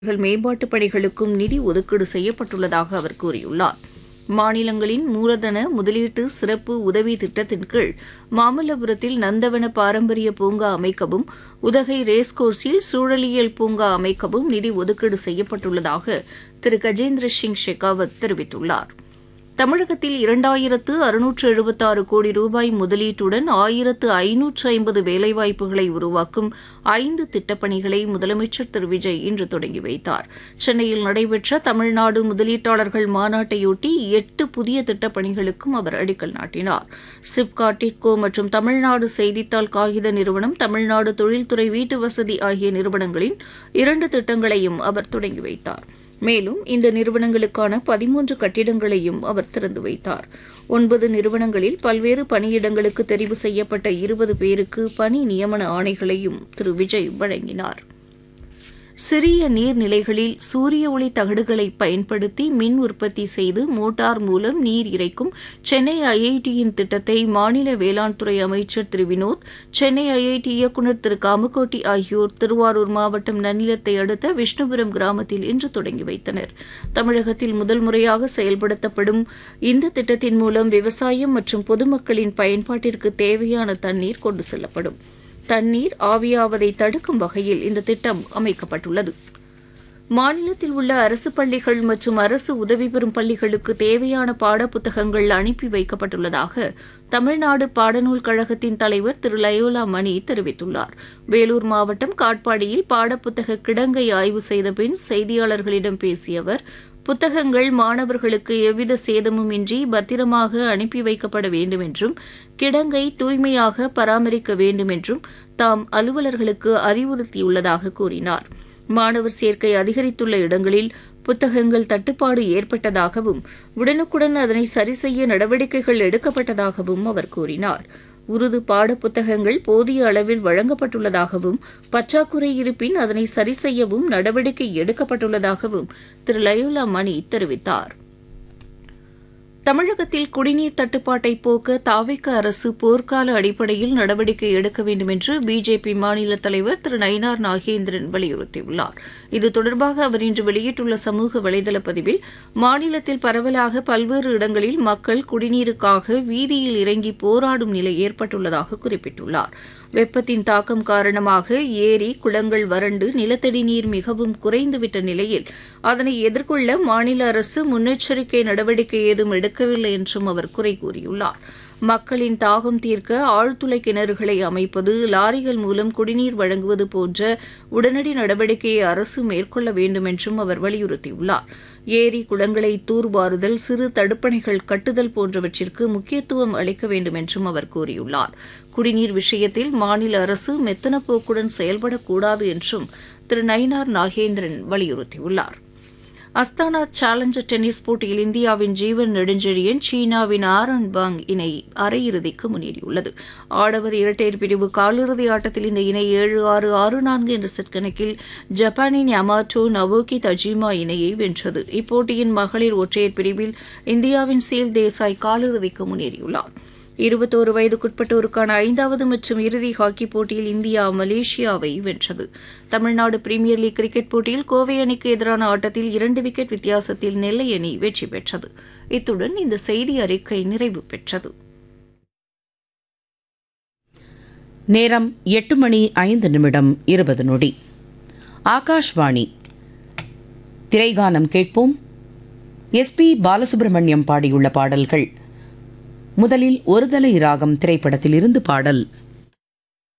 கள் மேம்பாட்டுப் பணிகளுக்கும் நிதி ஒதுக்கீடு செய்யப்பட்டுள்ளதாக அவர் கூறியுள்ளார் மாநிலங்களின் மூலதன முதலீட்டு சிறப்பு உதவி திட்டத்தின் கீழ் மாமல்லபுரத்தில் நந்தவன பாரம்பரிய பூங்கா அமைக்கவும் உதகை ரேஸ்கோர்ஸில் சூழலியல் பூங்கா அமைக்கவும் நிதி ஒதுக்கீடு செய்யப்பட்டுள்ளதாக திரு கஜேந்திர சிங் ஷெகாவத் தெரிவித்துள்ளார் தமிழகத்தில் இரண்டாயிரத்து அறுநூற்று எழுபத்தாறு கோடி ரூபாய் முதலீட்டுடன் ஆயிரத்து ஐநூற்று ஐம்பது வேலைவாய்ப்புகளை உருவாக்கும் ஐந்து திட்டப்பணிகளை முதலமைச்சர் திரு விஜய் இன்று தொடங்கி வைத்தார் சென்னையில் நடைபெற்ற தமிழ்நாடு முதலீட்டாளர்கள் மாநாட்டையொட்டி எட்டு புதிய திட்டப்பணிகளுக்கும் அவர் அடிக்கல் நாட்டினார் சிப்காட் டிட்கோ மற்றும் தமிழ்நாடு செய்தித்தாள் காகித நிறுவனம் தமிழ்நாடு தொழில்துறை வீட்டு வசதி ஆகிய நிறுவனங்களின் இரண்டு திட்டங்களையும் அவர் தொடங்கி வைத்தார் மேலும் இந்த நிறுவனங்களுக்கான பதிமூன்று கட்டிடங்களையும் அவர் திறந்து வைத்தார் ஒன்பது நிறுவனங்களில் பல்வேறு பணியிடங்களுக்கு தெரிவு செய்யப்பட்ட இருபது பேருக்கு பணி நியமன ஆணைகளையும் திரு விஜய் வழங்கினார் சிறிய நீர்நிலைகளில் சூரிய ஒளி தகடுகளை பயன்படுத்தி மின் உற்பத்தி செய்து மோட்டார் மூலம் நீர் இறைக்கும் சென்னை ஐஐடியின் திட்டத்தை மாநில வேளாண் துறை அமைச்சர் திரு வினோத் சென்னை ஐஐடி இயக்குநர் திரு காமகோட்டி ஆகியோர் திருவாரூர் மாவட்டம் நன்னிலத்தை அடுத்த விஷ்ணுபுரம் கிராமத்தில் இன்று தொடங்கி வைத்தனர் தமிழகத்தில் முதல் முறையாக செயல்படுத்தப்படும் இந்த திட்டத்தின் மூலம் விவசாயம் மற்றும் பொதுமக்களின் பயன்பாட்டிற்கு தேவையான தண்ணீர் கொண்டு செல்லப்படும் தண்ணீர் ஆவியாவதை தடுக்கும் வகையில் இந்த திட்டம் அமைக்கப்பட்டுள்ளது மாநிலத்தில் உள்ள அரசு பள்ளிகள் மற்றும் அரசு உதவி பெறும் பள்ளிகளுக்கு தேவையான பாடப்புத்தகங்கள் அனுப்பி வைக்கப்பட்டுள்ளதாக தமிழ்நாடு பாடநூல் கழகத்தின் தலைவர் திரு லயோலா மணி தெரிவித்துள்ளார் வேலூர் மாவட்டம் காட்பாடியில் பாடப்புத்தக கிடங்கை ஆய்வு செய்த பின் செய்தியாளர்களிடம் பேசிய அவர் புத்தகங்கள் மாணவர்களுக்கு எவ்வித சேதமும் இன்றி பத்திரமாக அனுப்பி வைக்கப்பட வேண்டும் என்றும் கிடங்கை தூய்மையாக பராமரிக்க வேண்டும் என்றும் தாம் அலுவலர்களுக்கு அறிவுறுத்தியுள்ளதாக கூறினார் மாணவர் சேர்க்கை அதிகரித்துள்ள இடங்களில் புத்தகங்கள் தட்டுப்பாடு ஏற்பட்டதாகவும் உடனுக்குடன் அதனை சரி செய்ய நடவடிக்கைகள் எடுக்கப்பட்டதாகவும் அவர் கூறினார் உருது பாடப்புத்தகங்கள் போதிய அளவில் வழங்கப்பட்டுள்ளதாகவும் பற்றாக்குறை இருப்பின் அதனை சரி செய்யவும் நடவடிக்கை எடுக்கப்பட்டுள்ளதாகவும் திரு லயோலா மணி தெரிவித்தார் தமிழகத்தில் குடிநீர் தட்டுப்பாட்டை போக்க தாவிக்க அரசு போர்க்கால அடிப்படையில் நடவடிக்கை எடுக்க வேண்டும் என்று பிஜேபி மாநில தலைவர் திரு நயினார் நாகேந்திரன் வலியுறுத்தியுள்ளார் இது தொடர்பாக அவர் இன்று வெளியிட்டுள்ள சமூக வலைதள பதிவில் மாநிலத்தில் பரவலாக பல்வேறு இடங்களில் மக்கள் குடிநீருக்காக வீதியில் இறங்கி போராடும் நிலை ஏற்பட்டுள்ளதாக குறிப்பிட்டுள்ளார் வெப்பத்தின் தாக்கம் காரணமாக ஏரி குளங்கள் வறண்டு நிலத்தடி நீர் மிகவும் குறைந்துவிட்ட நிலையில் அதனை எதிர்கொள்ள மாநில அரசு முன்னெச்சரிக்கை நடவடிக்கை ஏதும் எடுக்கவில்லை என்றும் அவர் குறை கூறியுள்ளார் மக்களின் தாகம் தீர்க்க ஆழ்துளை கிணறுகளை அமைப்பது லாரிகள் மூலம் குடிநீர் வழங்குவது போன்ற உடனடி நடவடிக்கையை அரசு மேற்கொள்ள வேண்டும் என்றும் அவர் வலியுறுத்தியுள்ளார் ஏரி குளங்களை தூர்வாறுதல் சிறு தடுப்பணைகள் கட்டுதல் போன்றவற்றிற்கு முக்கியத்துவம் அளிக்க வேண்டும் என்றும் அவர் கூறியுள்ளார் குடிநீர் விஷயத்தில் மாநில அரசு மெத்தன போக்குடன் செயல்படக்கூடாது என்றும் திரு நயினார் நாகேந்திரன் வலியுறுத்தியுள்ளார் அஸ்தானா சேலஞ்சர் டென்னிஸ் போட்டியில் இந்தியாவின் ஜீவன் நெடுஞ்செழியன் சீனாவின் ஆரன் பாங் இணை அரையிறுதிக்கு முன்னேறியுள்ளது ஆடவர் இரட்டையர் பிரிவு காலிறுதி ஆட்டத்தில் இந்த இணை ஏழு ஆறு ஆறு நான்கு என்ற செட் கணக்கில் ஜப்பானின் யமாட்டோ நவோகி தஜிமா இணையை வென்றது இப்போட்டியின் மகளிர் ஒற்றையர் பிரிவில் இந்தியாவின் சீல் தேசாய் காலிறுதிக்கு முன்னேறியுள்ளார் இருபத்தோரு வயதுக்குட்பட்டோருக்கான ஐந்தாவது மற்றும் இறுதி ஹாக்கி போட்டியில் இந்தியா மலேசியாவை வென்றது தமிழ்நாடு பிரீமியர் லீக் கிரிக்கெட் போட்டியில் கோவை அணிக்கு எதிரான ஆட்டத்தில் இரண்டு விக்கெட் வித்தியாசத்தில் நெல்லை அணி வெற்றி பெற்றது இத்துடன் இந்த செய்தி அறிக்கை நிறைவு பெற்றது நேரம் எட்டு மணி ஐந்து நிமிடம் இருபது நொடி ஆகாஷ்வாணி திரைகானம் கேட்போம் எஸ்பி பாலசுப்ரமணியம் பாடியுள்ள பாடல்கள் முதலில் ஒருதலை ராகம் திரைப்படத்தில் இருந்து பாடல்